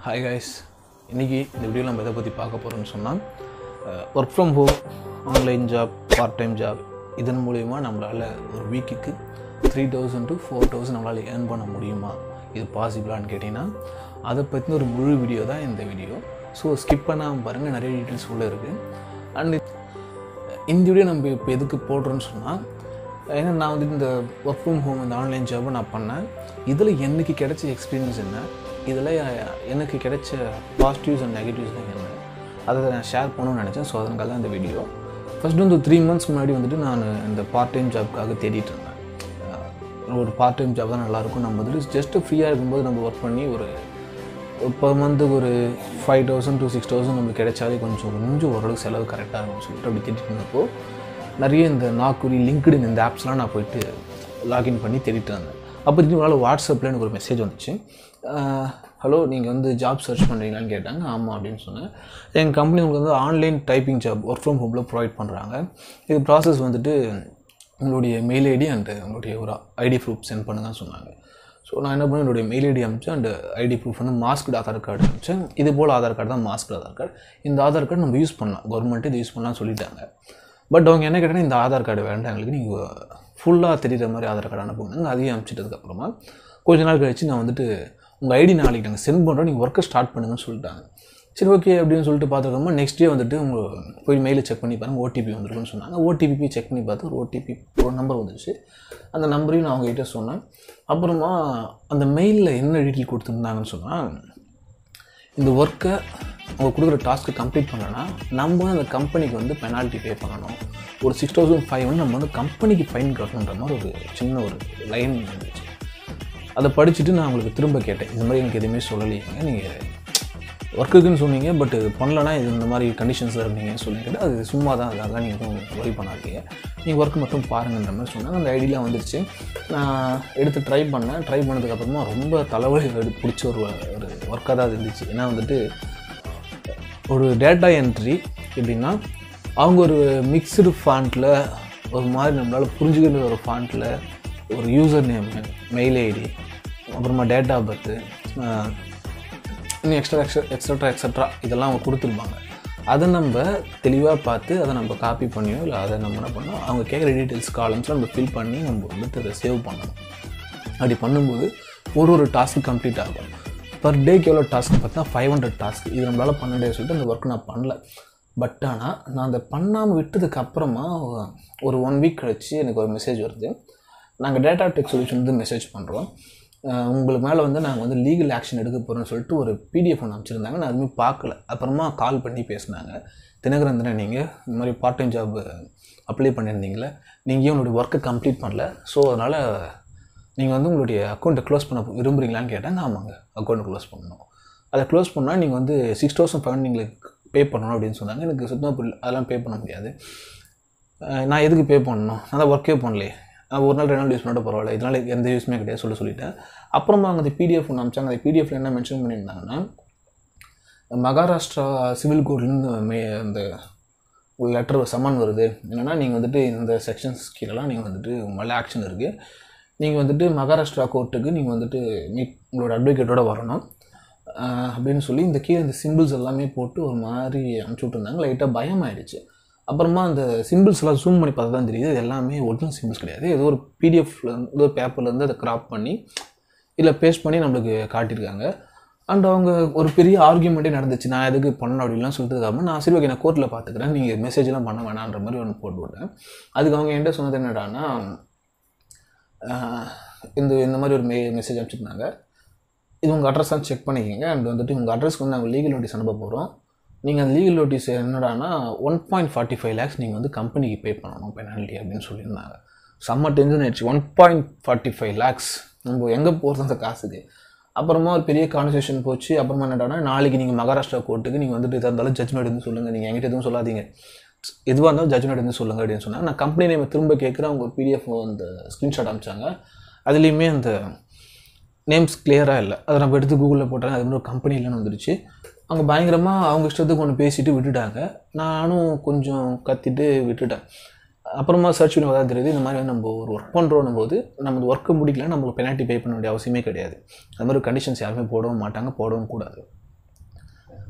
hi guys இன்றைக்கி இந்த வீடியோவில் நம்ம எதை பற்றி பார்க்க போகிறோம்னு சொன்னால் work from home online job part time job இதன் மூலிமா நம்மளால் ஒரு வீக்குக்கு three thousand to four thousand நம்மளால் ஏர்ன் பண்ண முடியுமா இது பாசிபிளான்னு கேட்டிங்கன்னா அதை பற்றின ஒரு முழு வீடியோ தான் இந்த வீடியோ ஸோ ஸ்கிப் பண்ணாமல் பாருங்கள் நிறைய டீட்டெயில்ஸ் உள்ளே இருக்குது அண்ட் இந்த வீடியோ நம்ம இப்போ எதுக்கு போடுறோன்னு சொன்னால் ஏன்னா நான் வந்து இந்த ஒர்க் ஃப்ரம் ஹோம் இந்த ஆன்லைன் ஜாபை நான் பண்ணேன் இதில் எனக்கு கிடைச்ச எக்ஸ்பீரியன்ஸ் என்ன இதில் எனக்கு கிடைச்ச பாசிட்டிவ்ஸ் அண்ட் நெகட்டிவ்ஸ்லாம் என்ன அதை நான் ஷேர் பண்ணணும்னு நினச்சேன் ஸோ அதனால தான் இந்த வீடியோ ஃபஸ்ட்டு வந்து த்ரீ மந்த்ஸ் முன்னாடி வந்துட்டு நான் இந்த பார்ட் டைம் ஜாப்க்காக தேடிட்டு இருந்தேன் அஹ் ஒரு பார்ட் டைம் ஜாப் தான் நல்லாயிருக்கும் நம்ம வந்துட்டு ஜஸ்ட்டு ஃப்ரீயாக இருக்கும்போது நம்ம ஒர்க் பண்ணி ஒரு ஒரு பர் மந்த்துக்கு ஒரு five thousand to six thousand நம்மளுக்கு கிடைச்சாலே கொஞ்சம் கொஞ்சம் ஓரளவுக்கு செலவு கரெக்டாக இருக்கும்னு சொல்லிட்டு அப்படி தேடிட்டு இருந்தப்போ நிறைய இந்த நாக்குரி லிங்க்டின் இந்த ஆப்ஸ்லாம் நான் போயிட்டு லாகின் பண்ணி தேடிட்டு இருந்தேன் அப்போ திடீர்னு வாட்ஸ்அப்பில் எனக்கு ஒரு மெசேஜ் வந்துச்சு ஹலோ நீங்கள் வந்து ஜாப் சர்ச் பண்ணுறீங்களான்னு கேட்டாங்க ஆமாம் அப்படின்னு சொன்னேன் எங்கள் கம்பெனி உங்களுக்கு வந்து online typing job work from ஹோமில் ப்ரொவைட் பண்ணுறாங்க இது ப்ராசஸ் வந்துட்டு உங்களுடைய மெயில் ஐடி அண்டு உங்களுடைய ஒரு ஐடி ப்ரூஃப் சென்ட் பண்ணுங்கன்னு சொன்னாங்க ஸோ நான் என்ன பண்ணேன் என்னுடைய மெயில் ஐடி அனுப்பிச்சேன் அண்ட் ஐடி ப்ரூஃப் வந்து மாஸ்க்டு ஆதார் கார்டு அனுப்பிச்சேன் இது போல் ஆதார் கார்டு தான் மாஸ்க்டு ஆதார் கார்டு இந்த ஆதார் கார்டு நம்ம யூஸ் பண்ணலாம் கவர்மெண்ட்டு இது யூஸ் பண்ணலாம்னு சொல்லிட்டாங்க பட் அவங்க என்ன கேட்டாங்கன்னா இந்த ஆதார் கார்டு வேண்டாம் எங்களுக்கு நீங்கள் ஃபுல்லாக தெரியுற மாதிரி ஆதார் கார்டு அனுப்புங்க அதையும் அனுப்பிச்சிட்டதுக்கப்புறமா கொஞ்ச நாள் கழிச்சு நான் வந்துட்டு உங்கள் ஐடி நாளைக்கு நாங்கள் சென்ட் பண்ணுறோம் நீங்கள் ஒர்க்கை ஸ்டார்ட் பண்ணுங்கன்னு சொல்லிட்டாங்க சரி ஓகே அப்படின்னு சொல்லிட்டு பார்த்துக்கோமா நெக்ஸ்ட் டே வந்துட்டு உங்கள் போய் மெயிலை செக் பண்ணி பாருங்கள் ஓடிபி வந்திருக்குன்னு சொன்னாங்க ஓடிபி போய் செக் பண்ணி பார்த்து ஒரு ஓடிபி ஒரு நம்பர் வந்துச்சு அந்த நம்பரையும் நான் அவங்ககிட்ட சொன்னேன் அப்புறமா அந்த மெயிலில் என்ன டீட்டெயில் கொடுத்துருந்தாங்கன்னு சொன்னால் இந்த ஒர்க்கை அவங்க கொடுக்குற டாஸ்க்கை கம்ப்ளீட் பண்ணலன்னா நம்ம வந்து அந்த கம்பெனிக்கு வந்து பெனால்ட்டி பே பண்ணணும் ஒரு சிக்ஸ் தௌசண்ட் ஃபைவ் வந்து நம்ம வந்து கம்பெனிக்கு ஃபைன் கட்டணுன்ற மாதிரி ஒரு சின்ன ஒரு லைன் இருந்துச்சு அதை படிச்சுட்டு நான் உங்களுக்கு திரும்ப கேட்டேன் இந்த மாதிரி எனக்கு எதுவுமே சொல்லலைங்க நீங்கள் ஒர்க்குக்குன்னு சொன்னீங்க பட் பண்ணலன்னா இது இந்த மாதிரி கண்டிஷன்ஸில் இருந்தீங்கன்னு சொல்லி கேட்டு அது சும்மா தான் அதெல்லாம் நீங்கள் எதுவும் ஒரி பண்ணாதீங்க நீங்கள் ஒர்க் மட்டும் பாருங்கன்ற மாதிரி சொன்னாங்க அந்த ஐடியெலாம் வந்துருச்சு நான் எடுத்து ட்ரை பண்ணேன் ட்ரை பண்ணதுக்கப்புறமா ரொம்ப தலைவலி எடு- பிடிச்ச ஒரு ஒரு ஒர்க்காக தான் அது இருந்துச்சு ஏன்னா வந்துட்டு ஒரு டேட்டா என்ட்ரி எப்படின்னா அவங்க ஒரு மிக்சடு ஃபாண்ட்டில் ஒரு மாதிரி நம்மளால் புரிஞ்சுக்கிற ஒரு ஃபாண்ட்டில் ஒரு யூசர் நேம் மெயில் ஐடி அப்புறமா டேட் ஆஃப் பர்த்து இன்னும் எக்ஸ்ட்ரா எக்ஸ்ட்ரா எக்ஸட்ரா எக்ஸட்ரா இதெல்லாம் அவங்க கொடுத்துருப்பாங்க அதை நம்ம தெளிவாக பார்த்து அதை நம்ம காப்பி பண்ணியோ இல்லை அதை நம்ம என்ன பண்ணோம் அவங்க கேட்குற டீட்டெயில்ஸ் காலம்ஸில் நம்ம ஃபில் பண்ணி நம்ம வந்துட்டு அதை சேவ் பண்ணணும் அப்படி பண்ணும்போது ஒரு ஒரு டாஸ்க்கு கம்ப்ளீட் ஆகும் பர் டேக்கு எவ்வளோ டாஸ்க் பார்த்தா ஃபைவ் ஹண்ட்ரட் டாஸ்க் இது நம்மளால் பண்ண முடியாது சொல்லிட்டு அந்த ஒர்க் நான் பண்ணல பட் ஆனால் நான் அதை பண்ணாமல் விட்டதுக்கு அப்புறமா ஒரு ஒன் வீக் கழிச்சு எனக்கு ஒரு மெசேஜ் வருது நாங்கள் டேட்டா டெக் சொல்யூஷன் வந்து மெசேஜ் பண்ணுறோம் உங்களுக்கு மேலே வந்து நாங்கள் வந்து லீகல் ஆக்ஷன் எடுக்க போகிறோம்னு சொல்லிட்டு ஒரு பிடிஎஃப் ஒன்று அனுப்பிச்சிருந்தாங்க நான் அதுவுமே பார்க்கல அப்புறமா கால் பண்ணி பேசினாங்க தினகரந்தனை நீங்கள் இந்த மாதிரி பார்ட் டைம் ஜாப் அப்ளை பண்ணியிருந்தீங்களே நீங்கள் ஏன் உங்களுடைய ஒர்க்கை கம்ப்ளீட் பண்ணல ஸோ அதனால் நீங்கள் வந்து உங்களுடைய அக்கௌண்ட்டை க்ளோஸ் பண்ண விரும்புகிறீங்களான்னு கேட்டாங்க ஆமாங்க அக்கௌண்ட்டை க்ளோஸ் பண்ணணும் அதை க்ளோஸ் பண்ணால் நீங்கள் வந்து சிக்ஸ் தௌசண்ட் ஃபைவ் நீங்கள் பே பண்ணணும் அப்படின்னு சொன்னாங்க எனக்கு சுத்தமாக புரியல அதெல்லாம் பே பண்ண முடியாது அஹ் நான் எதுக்கு பே பண்ணணும் நான் தான் ஒர்க்கே பண்ணலையே நான் ஒரு நாள் ரெண்டு நாள் யூஸ் பண்ணால் பரவாயில்ல இதனால் எந்த யூஸ்மே கிடையாது சொல்ல சொல்லிட்டேன் அப்புறமா அவங்க அந்த பிடிஎஃப் ஒன்று அனுப்பிச்சாங்க அந்த பிடிஎஃப்ல என்ன மென்ஷன் பண்ணியிருந்தாங்கன்னா மகாராஷ்டிரா சிவில் கோர்ட்லேருந்து மே அந்த ஒரு லெட்டர் சம்மன் வருது என்னென்னா நீங்கள் வந்துட்டு இந்த செக்ஷன்ஸ் கீழெல்லாம் நீங்கள் வந்துட்டு மேலே ஆக்ஷன் இருக்குது நீங்கள் வந்துட்டு மகாராஷ்டிரா கோர்ட்டுக்கு நீங்கள் வந்துட்டு மீட் உங்களோட அட்வொகேட்டோட வரணும் ஆஹ் அப்படின்னு சொல்லி இந்த கீழே இந்த சிம்பிள்ஸ் எல்லாமே போட்டு ஒரு மாதிரி அனுப்பிச்சி விட்டுருந்தாங்க லைட்டாக பயம் ஆயிடுச்சு அப்புறமா அந்த சிம்பிள்ஸ் எல்லாம் ஜூம் பண்ணி பார்த்தா தான் தெரியுது இது எல்லாமே ஒரிஜினல் சிம்பிள்ஸ் கிடையாது ஏதோ ஒரு பிடிஎஃப்லேருந்து ஏதோ ஒரு பேப்பர்லேருந்து அதை கிராப் பண்ணி இல்லை பேஸ்ட் பண்ணி நம்மளுக்கு காட்டியிருக்காங்க அண்ட் அவங்க ஒரு பெரிய ஆர்கியூமெண்ட்டே நடந்துச்சு நான் எதுக்கு பண்ணணும் அப்படின்லாம் சொல்லிட்டு நான் சரி ஓகே நான் கோர்ட்டில் பார்த்துக்கிறேன் நீங்கள் மெசேஜ்லாம் பண்ண வேணான்ற மாதிரி ஒன்று போட்டு விட்டேன் அதுக்கு அவங்க என்கிட்ட சொன்னது என்னடான்னா ஆஹ் இந்த இந்த மாதிரி ஒரு மெ மெசேஜ் அனுப்பிச்சிருந்தாங்க இது உங்கள் அட்ரஸ் தான் செக் பண்ணிக்கோங்க அண்ட் வந்துட்டு உங்கள் அட்ரஸ்க்கு வந்து நாங்கள் லீகல் நோட்டீஸ் அனுப்ப போகிறோம் நீங்கள் அந்த லீகல் நோட்டீஸ் என்னடான்னா one point forty five lakhs நீங்கள் வந்து கம்பெனிக்கு பே பண்ணணும் பெனால்ட்டி அப்படின்னு சொல்லியிருந்தாங்க செம்ம டென்ஷன் ஆயிடுச்சு one point forty five lakhs நம்ம எங்கே போகிறது அந்த காசுக்கு அப்புறமா ஒரு பெரிய கான்வர்சேஷன் போச்சு அப்புறமா என்னடான்னா நாளைக்கு நீங்கள் மகாராஷ்டிரா கோர்ட்டுக்கு நீங்கள் வந்துட்டு எதாக இருந்தாலும் ஜட்மெண்ட் எடுத்து சொல்லுங்கள் நீங்கள் என்கிட்ட எதுவும் சொல்லாதீங்க எதுவாக இருந்தாலும் ஜட்மெண்ட் எடுத்து சொல்லுங்கள் அப்படின்னு சொன்னாங்க நான் கம்பெனி நேம் திரும்ப கேட்குறேன் அவங்க ஒரு பிடிஎஃப் அந்த ஸ்க்ரீன்ஷாட் அனுப்பிச்சாங்க அதுலேயுமே அந்த நேம்ஸ் கிளியராக இல்லை அதை நம்ம எடுத்து கூகுளில் போட்டேன் அது மாதிரி ஒரு கம்பெனி இல்லைன்னு வந்துருச்சு அவங்க பயங்கரமாக அவங்க இஷ்டத்துக்கு ஒன்று பேசிட்டு விட்டுட்டாங்க நானும் கொஞ்சம் கத்திட்டு விட்டுட்டேன் அப்புறமா சர்ச் பண்ணி தான் தெரியுது இந்த மாதிரி வந்து நம்ம ஒரு ஒர்க் பண்ணுறோம் போது நம்ம ஒர்க்கை முடிக்கல நம்மளுக்கு பெனால்ட்டி பே பண்ண வேண்டிய அவசியமே கிடையாது அது மாதிரி கண்டிஷன்ஸ் யாருமே போடவும் மாட்டாங்க போடவும் கூடாது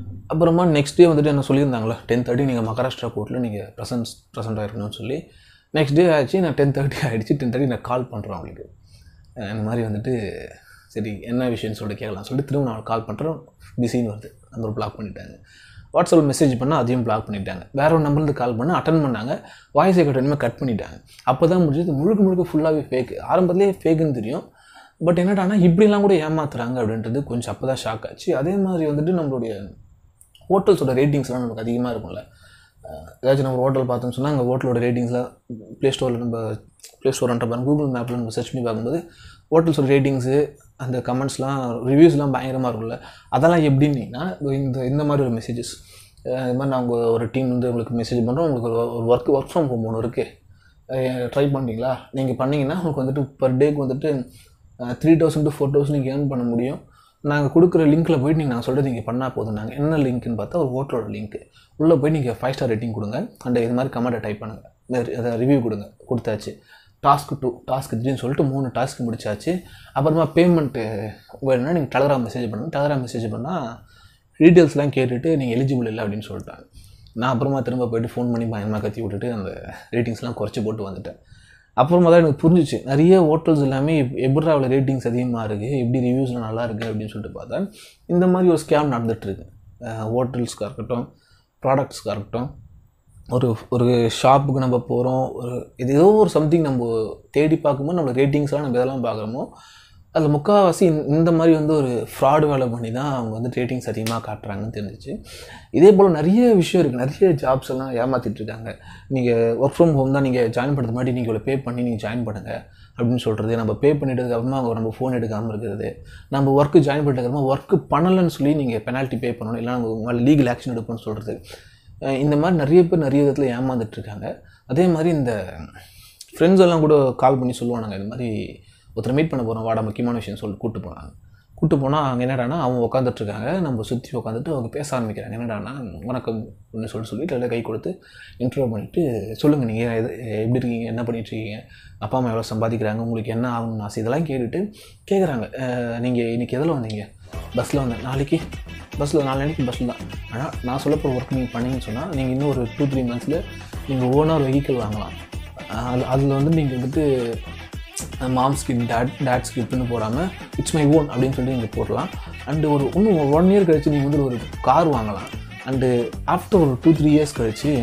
அப்புறமா நெக்ஸ்ட் டே வந்துட்டு என்ன சொல்லியிருந்தாங்களா டென் தேர்ட்டி நீங்கள் மகாராஷ்டிரா கோர்ட்டில் நீங்கள் ப்ரெசன்ஸ் ப்ரெசென்ட் ஆயிருக்கணும்னு சொல்லி நெக்ஸ்ட் டே ஆச்சு நான் டென் தேர்ட்டி ஆகிடுச்சு டென் தேர்ட்டி நான் கால் பண்ணுறேன் அவங்களுக்கு அஹ் இந்த மாதிரி வந்துட்டு சரி என்ன விஷயம்னு சொல்லிட்டு கேட்கலாம் சொல்லிட்டு திரும்ப நான் கால் பண்ணுறேன் பிஸின்னு வருது நம்பர் பிளாக் பண்ணிட்டாங்க வாட்ஸ்அப்பில் மெசேஜ் பண்ணால் அதையும் பிளாக் பண்ணிட்டாங்க வேற ஒரு நம்பர்லேருந்து கால் பண்ணால் அட்டன் பண்ணாங்க வாய்ஸ் ரெக்கார்ட் கட் பண்ணிட்டாங்க அப்போ தான் முடிஞ்சது முழுக்க முழுக்க ஃபுல்லாகவே ஃபேக் ஆரம்பத்துலேயே ஃபேக்குன்னு தெரியும் பட் என்னடானா இப்படிலாம் கூட ஏமாத்துறாங்க அப்படின்றது கொஞ்சம் அப்போ தான் ஷாக் ஆச்சு அதே மாதிரி வந்துட்டு நம்மளுடைய ஹோட்டல்ஸோட ரேட்டிங்ஸ்லாம் நமக்கு அதிகமாக இருக்கும்ல அஹ் ஏதாச்சும் நம்ம ஹோட்டல் பார்த்தோம்னு சொன்னால் அங்கே ஹோட்டலோட ரேட்டிங்ஸ்லாம் ப்ளே ஸ்டோரில் நம்ம ப்ளே ஸ்டோர்ன்ற பாருங்க கூகுள் மேப்பில் நம்ம சர்ச் பண்ணி பார்க்கும்போது ஹோட்டல்ஸோட ரேட்டிங்ஸு அந்த கமெண்ட்ஸ்லாம் ரிவ்யூஸ்லாம் பயங்கரமாக இருக்கும்ல அதெல்லாம் எப்படின்னீங்கன்னா இந்த இந்த மாதிரி ஒரு மெசேஜஸ் இது மாதிரி நாங்கள் ஒரு டீம் வந்து உங்களுக்கு மெசேஜ் பண்ணுறோம் உங்களுக்கு ஒரு ஒரு ஒர்க் ஒர்க் ஃப்ரம் ஹோம் ஒன்று இருக்குது ட்ரை பண்ணுறீங்களா நீங்கள் பண்ணீங்கன்னா உங்களுக்கு வந்துட்டு பர் டேக்கு வந்துட்டு three thousand to four thousand நீங்கள் ஏர்ன் பண்ண முடியும் நாங்கள் கொடுக்குற லிங்க்கில் போயிட்டு நீங்கள் நாங்கள் சொல்கிறது நீங்கள் பண்ணால் போதும் நாங்கள் என்ன லிங்க்னு பார்த்தா ஒரு ஹோட்டலோட லிங்க் உள்ளே போய் நீங்கள் ஃபைவ் ஸ்டார் ரேட்டிங் கொடுங்க அண்ட் இது மாதிரி கமெண்ட்டை டைப் பண்ணுங்கள் அதை ரிவ்யூ கொடுங்க கொடுத்தாச்சு டாஸ்க் டூ டாஸ்க் த்ரீன்னு சொல்லிட்டு மூணு டாஸ்க் முடிச்சாச்சு அப்புறமா பேமெண்ட்டு வேணும்னா நீங்கள் டெலகிராம் மெசேஜ் பண்ணுங்கள் டெலகிராம் மெசேஜ் பண்ணால் டீட்டெயில்ஸ்லாம் கேட்டுட்டு நீங்கள் எலிஜிபிள் இல்லை அப்படின்னு சொல்லிட்டாங்க நான் அப்புறமா திரும்ப போயிட்டு ஃபோன் பண்ணி பயமாக கத்தி விட்டுட்டு அந்த ரேட்டிங்ஸ்லாம் குறைச்சி போட்டு வந்துட்டேன் அப்புறமா தான் எனக்கு புரிஞ்சிச்சு நிறைய ஹோட்டல்ஸ் எல்லாமே எப்படி அவ்வளோ ரேட்டிங்ஸ் அதிகமாக இருக்குது எப்படி ரிவ்யூஸ்லாம் நல்லா இருக்குது அப்படின்னு சொல்லிட்டு பார்த்தா இந்த மாதிரி ஒரு ஸ்கேம் நடந்துகிட்ருக்கு ஹோட்டல்ஸ்க்காக இருக்கட்டும் ப்ராடக்ட்ஸ்க்காக இருக்கட்டும் ஒரு ஒரு ஷாப்புக்கு நம்ம போகிறோம் ஒரு இது ஏதோ ஒரு சம்திங் நம்ம தேடி பார்க்கும்போது நம்ம ரேட்டிங்ஸ்லாம் நம்ம எதெல்லாம் பார்க்குறோமோ அதில் முக்கால்வாசி இந்த- இந்த மாதிரி வந்து ஒரு ஃப்ராடு வேலை பண்ணி தான் அவங்க வந்து ரேட்டிங்ஸ் அதிகமாக காட்டுறாங்கன்னு தெரிஞ்சிச்சு இதே போல் நிறைய விஷயம் இருக்குது நிறைய ஜாப்ஸ் எல்லாம் ஏமாத்திட்டு இருக்காங்க நீங்கள் ஒர்க் ஃப்ரம் ஹோம் தான் நீங்கள் ஜாயின் பண்ணுறது மாதிரி நீங்கள் இவ்வளோ பே பண்ணி நீங்கள் ஜாயின் பண்ணுங்கள் அப்படின்னு சொல்கிறது நம்ம பே பண்ணிட்டதுக்கு அப்புறமா அவங்க நம்ம ஃபோன் எடுக்காமல் இருக்கிறது நம்ம ஒர்க்கு ஜாயின் பண்ணிட்டதுக்கப்புறமா ஒர்க்கு பண்ணலைன்னு சொல்லி நீங்கள் பெனால்ட்டி பே பண்ணணும் இல்லை நம்ம உங்களை லீகல் ஆக்ஷன் எடுப்போம்னு சொல்கிறது அஹ் இந்த மாதிரி நிறைய பேர் நிறைய விதத்தில் ஏமாந்துட்டு இருக்காங்க அதே மாதிரி இந்த ஃப்ரெண்ட்ஸ் எல்லாம் கூட கால் பண்ணி சொல்லுவானுங்க இந்த மாதிரி ஒருத்தர் மீட் பண்ண போகிறோம் வாடா முக்கியமான விஷயம் சொல்லி கூப்பிட்டு போனாங்க கூப்பிட்டு போனால் அங்கே என்னடானா அவங்க உட்காந்துட்டு இருக்காங்க நம்ம சுற்றி உட்காந்துட்டு அவங்க பேச ஆரம்பிக்கிறாங்க என்னடானா வணக்கம் அப்படின்னு சொல்லி சொல்லிட்டு எல்லாம் கை கொடுத்து இன்ட்ரோ பண்ணிவிட்டு சொல்லுங்கள் நீங்கள் எது எப்படி இருக்கீங்க என்ன பண்ணிட்டு இருக்கீங்க அப்பா அம்மா எவ்வளோ சம்பாதிக்கிறாங்க உங்களுக்கு என்ன ஆகணும்னு ஆசை இதெல்லாம் கேட்டுட்டு கேட்குறாங்க நீங்கள் இன்றைக்கி எதில் வந்தீங்க பஸ்ஸில் வந்தேன் நாளைக்கு பஸ்ஸில் நாளைக்கு பஸ்ஸில் தான் ஆனால் நான் சொல்ல போகிற ஒர்க் நீங்கள் பண்ணீங்கன்னு சொன்னால் நீங்கள் இன்னும் ஒரு டூ த்ரீ மந்த்ஸில் நீங்கள் ஓனாக வெஹிக்கிள் வாங்கலாம் அது அதில் வந்து நீங்கள் வந்துட்டு மாம் ஸ்கிப் டேட் டேட் ஸ்கிப்னு போடாமல் இட்ஸ் மை ஓன் அப்படின்னு சொல்லி நீங்கள் போடலாம் அண்டு ஒரு இன்னும் ஒன் இயர் கழிச்சு நீங்கள் வந்து ஒரு கார் வாங்கலாம் அண்டு ஆஃப்டர் ஒரு டூ த்ரீ இயர்ஸ் கழிச்சு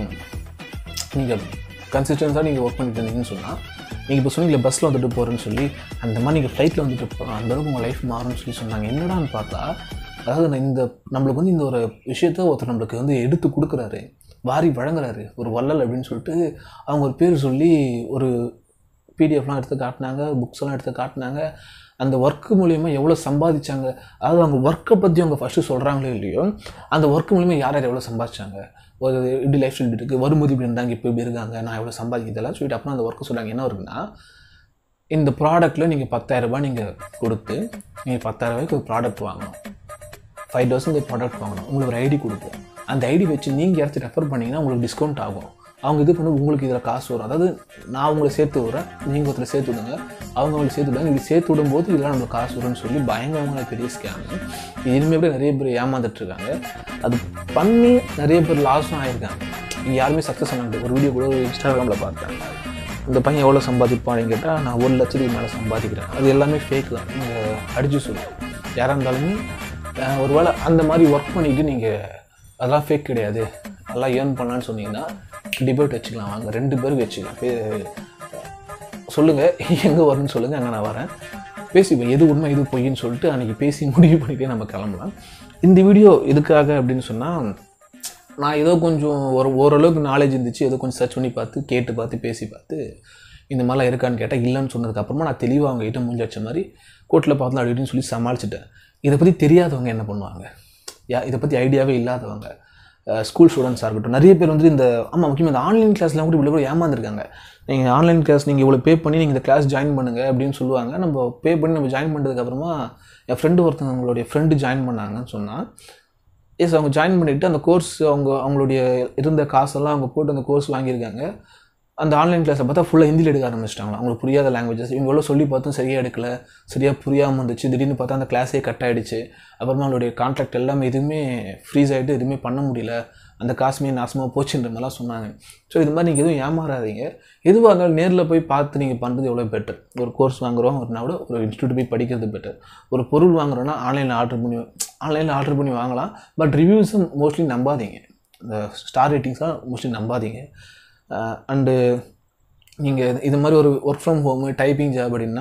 நீங்கள் கன்சிஸ்டன்ஸாக நீங்கள் ஒர்க் பண்ணிட்டு இருந்தீங்கன்னு சொன்னால் நீங்கள் இப்போ சொன்னீங்களே பஸ்ஸில் வந்துட்டு போகிறேன்னு சொல்லி அந்த மாதிரி நீங்கள் ஃப்ளைட்டில் வந்துட்டு போகிறோம் அந்த அளவுக்கு உங்கள் லைஃப் மாறும்னு சொல்லி சொன்னாங்க என்னடான்னு பார்த்தா அதாவது நான் இந்த நம்மளுக்கு வந்து இந்த ஒரு விஷயத்த ஒருத்தர் நம்மளுக்கு வந்து எடுத்து கொடுக்குறாரு வாரி வழங்குறாரு ஒரு வள்ளல் அப்படின்னு சொல்லிட்டு அவங்க ஒரு பேர் சொல்லி ஒரு பிடிஎஃப்லாம் எடுத்து காட்டினாங்க புக்ஸ் எல்லாம் எடுத்து காட்டினாங்க அந்த ஒர்க்கு மூலியமாக எவ்வளோ சம்பாதிச்சாங்க அதாவது அவங்க ஒர்க்கை பற்றி அவங்க ஃபஸ்ட்டு சொல்கிறாங்களோ இல்லையோ அந்த ஒர்க் மூலியமா யார் யார் எவ்வளோ சம்பாதிச்சாங்க ஒரு இப்படி லைஃப் ஸ்டைல் இருக்குது வரும்போது இப்படி இருந்தாங்க இப்போ இப்படி இருக்காங்க நான் எவ்வளோ சம்பாதிக்கிறதெல்லாம் சொல்லிட்டு அப்புறம் அந்த ஒர்க்கு சொல்கிறாங்க என்ன இருக்குன்னா இந்த ப்ராடக்ட்டில் நீங்கள் பத்தாயிரரூபா நீங்கள் கொடுத்து நீங்கள் பத்தாயிரரூபாய்க்கு ஒரு ப்ராடக்ட் வாங்கணும் ஃபைவ் தௌசண்ட் ப்ராடக்ட் வாங்கணும் உங்களுக்கு ஒரு ஐடி கொடுப்போம் அந்த ஐடி வச்சு நீங்கள் யாராச்சும் ரெஃபர் பண்ணிங்கன்னா உங்களுக்கு டிஸ்கவுண்ட் ஆகும் அவங்க இது பண்ணி உங்களுக்கு இதில் காசு வரும் அதாவது நான் உங்களை சேர்த்து விட்றேன் நீங்கள் ஒருத்தர் சேர்த்து விடுங்க அவங்க அவங்களை சேர்த்து விடுவாங்க இப்படி சேர்த்து விடும்போது இதெல்லாம் நம்மளுக்கு காசு வரும்னு சொல்லி பயங்கரமான பெரிய ஸ்கேம் இனிமேல் கூட நிறைய பேர் ஏமாந்துட்டு இருக்காங்க அது பண்ணி நிறைய பேர் லாஸும் ஆயிருக்காங்க இங்கே யாருமே சக்ஸஸ் ஆனது ஒரு வீடியோ கூட ஒரு இன்ஸ்டாகிராமில் பார்த்தேன் இந்த பையன் எவ்வளோ சம்பாதிப்பான்னு கேட்டால் நான் ஒரு லட்சத்துக்கு மேலே சம்பாதிக்கிறேன் அது எல்லாமே ஃபேக் தான் நீங்கள் அடித்து சொல்லுவோம் யாராக இருந்தாலுமே அஹ், ஒருவேளை அந்த மாதிரி ஒர்க் பண்ணிட்டு நீங்கள் அதெல்லாம் ஃபேக் கிடையாது அதெல்லாம் ஏர்ன் பண்ணலான்னு சொன்னீங்கன்னா டிபேட் வச்சுக்கலாம் வாங்க ரெண்டு பேருக்கு வச்சுக்கலாம் பே- சொல்லுங்கள் எங்கே வரணும்னு சொல்லுங்கள் அங்கே நான் வரேன் பேசிப்போம் எது உண்மை எது பொய்ன்னு சொல்லிட்டு அன்றைக்கி பேசி முடிவு பண்ணிட்டே நம்ம கிளம்பலாம் இந்த வீடியோ எதுக்காக அப்படின்னு சொன்னால் நான் ஏதோ கொஞ்சம் ஒரு ஓரளவுக்கு நாலேஜ் இருந்துச்சு ஏதோ கொஞ்சம் சர்ச் பண்ணி பார்த்து கேட்டு பார்த்து பேசி பார்த்து இந்த மாதிரிலாம் இருக்கான்னு கேட்டால் இல்லைன்னு சொன்னதுக்கப்புறமா நான் தெளிவாக அவங்க கிட்ட மூஞ்சி வச்ச மாதிரி கோர்ட்டில் பார்த்தலாம் அப்படி இப்படின்னு சொல்லி சமாளிச்சிட்டேன் இதை பற்றி தெரியாதவங்க என்ன பண்ணுவாங்க யா இதை பற்றி ஐடியாவே இல்லாதவங்க ஸ்கூல் ஸ்டூடெண்ட்ஸாக இருக்கட்டும் நிறைய பேர் வந்து இந்த ஆமாம் முக்கியமாக இந்த ஆன்லைன் கிளாஸ்லாம் கூட இவ்வளோ கூட ஏமாந்துருக்காங்க நீங்கள் ஆன்லைன் கிளாஸ் நீங்கள் இவ்வளோ பே பண்ணி நீங்கள் இந்த கிளாஸ் ஜாயின் பண்ணுங்க அப்படின்னு சொல்லுவாங்க நம்ம பே பண்ணி நம்ம ஜாயின் பண்ணதுக்கப்புறமா என் ஃப்ரெண்டு ஒருத்தவங்க அவங்களுடைய ஃப்ரெண்டு ஜாயின் பண்ணாங்கன்னு சொன்னால் எஸ் அவங்க ஜாயின் பண்ணிவிட்டு அந்த கோர்ஸ் அவங்க அவங்களுடைய இருந்த காசெல்லாம் அவங்க போட்டு அந்த கோர்ஸ் வாங்கியிருக்காங்க அந்த ஆன்லைன் கிளாஸை பார்த்தா ஃபுல்லாக ஹிந்தியில் எடுக்க ஆரம்பிச்சிட்டாங்களா அவங்களுக்கு புரியாத லாங்குவேஜஸ் இவங்க எவ்வளோ சொல்லி பார்த்தும் சரியாக எடுக்கல சரியாக புரியாமல் இருந்துச்சு திடீர்னு பார்த்தா அந்த கிளாஸே கட் ஆகிடுச்சு அப்புறமா அவங்களுடைய கான்ட்ராக்ட் எல்லாமே எதுவுமே ஃப்ரீஸ் ஆகிட்டு எதுவுமே பண்ண முடியல அந்த காசுமே நாசமாக போச்சுன்ற மாதிரிலாம் சொன்னாங்க ஸோ இது மாதிரி நீங்கள் எதுவும் ஏமாறாதீங்க எதுவாக இருந்தாலும் நேரில் போய் பார்த்து நீங்கள் பண்ணுறது எவ்வளோ பெட்டர் ஒரு கோர்ஸ் வாங்குறோம் ஒரு விட ஒரு இன்ஸ்டியூட் போய் படிக்கிறது பெட்டர் ஒரு பொருள் வாங்குறோன்னா ஆன்லைனில் ஆர்டர் பண்ணி ஆன்லைனில் ஆர்டர் பண்ணி வாங்கலாம் பட் ரிவ்யூஸும் மோஸ்ட்லி நம்பாதீங்க இந்த ஸ்டார் ரேட்டிங்ஸ்லாம் மோஸ்ட்லி நம்பாதீங்க அண்டு நீங்கள் இது மாதிரி ஒரு work from home typing job அப்படின்னா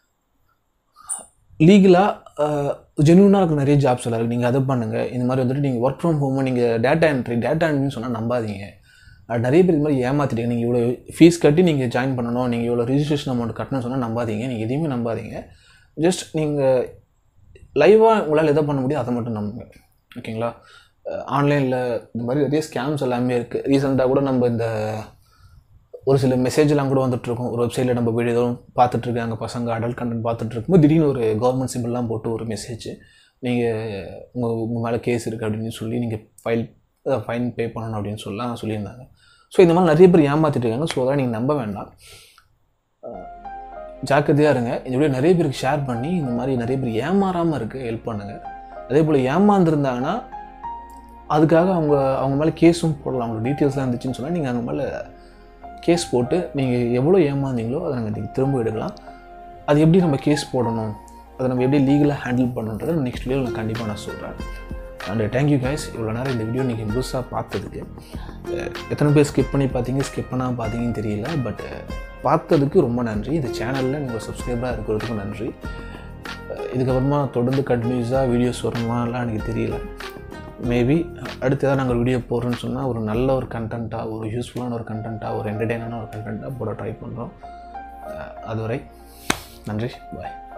லீகலாக ஜென்யூனாக இருக்க நிறைய ஜாப்ஸ் எல்லாம் இருக்குது நீங்கள் அதை பண்ணுங்கள் இந்த மாதிரி வந்துட்டு நீங்கள் ஒர்க் ஃப்ரம் ஹோமு நீங்கள் டேட்டா என்ட்ரி டேட்டா என்ட்ரின்னு சொன்னால் நம்பாதீங்க அது நிறைய பேர் இது மாதிரி ஏமாற்றிட்டீங்க நீங்கள் இவ்வளோ ஃபீஸ் கட்டி நீங்கள் ஜாயின் பண்ணணும் நீங்கள் இவ்வளோ ரிஜிஸ்ட்ரேஷன் அமௌண்ட் கட்டணும்னு சொன்னால் நம்பாதீங்க நீங்கள் எதையுமே நம்பாதீங்க ஜஸ்ட் நீங்கள் லைவாக உங்களால் எதை பண்ண முடியும் அதை மட்டும் நம்புங்க ஓகேங்களா ஆன்லைனில் இந்த மாதிரி நிறைய ஸ்கேம்ஸ் எல்லாமே இருக்குது ரீசெண்டாக கூட நம்ம இந்த ஒரு சில மெசேஜ்லாம் கூட வந்துட்டுருக்கும் ஒரு வெப்சைட்டில் நம்ம வீடியோ எதுவும் பார்த்துட்ருக்காங்க பசங்க அடல்ட் கண்டென்ட் பார்த்துட்டு இருக்கும்போது திடீர்னு ஒரு கவர்மெண்ட் சிம்பிள்லாம் போட்டு ஒரு மெசேஜ் நீங்கள் உங்கள் உங்கள் மேலே கேஸ் இருக்குது அப்படின்னு சொல்லி நீங்கள் ஃபைல் ஃபைன் பே பண்ணணும் அப்படின்னு சொல்லலாம் சொல்லியிருந்தாங்க ஸோ இந்த மாதிரி நிறைய பேர் ஏமாற்றிட்டு இருக்காங்க ஸோ அதெல்லாம் நீங்கள் நம்ப வேண்டாம் ஜாக்கிரதையாக இருங்க இந்த வீடியோ நிறைய பேருக்கு ஷேர் பண்ணி இந்த மாதிரி நிறைய பேர் ஏமாறாமல் இருக்குது ஹெல்ப் பண்ணுங்கள் அதே போல் ஏமாந்துருந்தாங்கன்னா அதுக்காக அவங்க அவங்க மேலே கேஸும் போடலாம் அவங்களோட டீட்டெயில்ஸ்லாம் இருந்துச்சுன்னு சொன்னால் நீங்கள் அவங்க மேலே கேஸ் போட்டு நீங்கள் எவ்வளோ ஏமாந்தீங்களோ அதை நாங்கள் நீங்கள் திரும்ப எடுக்கலாம் அது எப்படி நம்ம கேஸ் போடணும் அதை நம்ம எப்படி லீகலாக ஹேண்டில் பண்ணணுன்றதை நெக்ஸ்ட் வீடியோ நான் கண்டிப்பாக நான் சொல்கிறேன் அண்ட் தேங்க்யூ கைஸ் இவ்வளோ நேரம் இந்த வீடியோ நீங்கள் முழுசாக பார்த்ததுக்கு எத்தனை பேர் ஸ்கிப் பண்ணி பார்த்தீங்க ஸ்கிப் பண்ணால் பார்த்தீங்கன்னு தெரியல பட் பார்த்ததுக்கு ரொம்ப நன்றி இந்த சேனலில் நீங்கள் சப்ஸ்கிரைபராக இருக்கிறதுக்கும் நன்றி இதுக்கப்புறமா தொடர்ந்து கண்டினியூஸாக வீடியோஸ் வருமாலாம் எனக்கு தெரியல மேபி அடுத்து ஏதாவது நாங்கள் வீடியோ போடுறோன்னு சொன்னால் ஒரு நல்ல ஒரு கண்டென்ட்டாக ஒரு யூஸ்ஃபுல்லான ஒரு கண்டென்ட்டாக ஒரு என்டர்டெயினான ஒரு கண்டென்ட்டாக போட ட்ரை பண்ணுறோம் அதுவரை நன்றி பாய்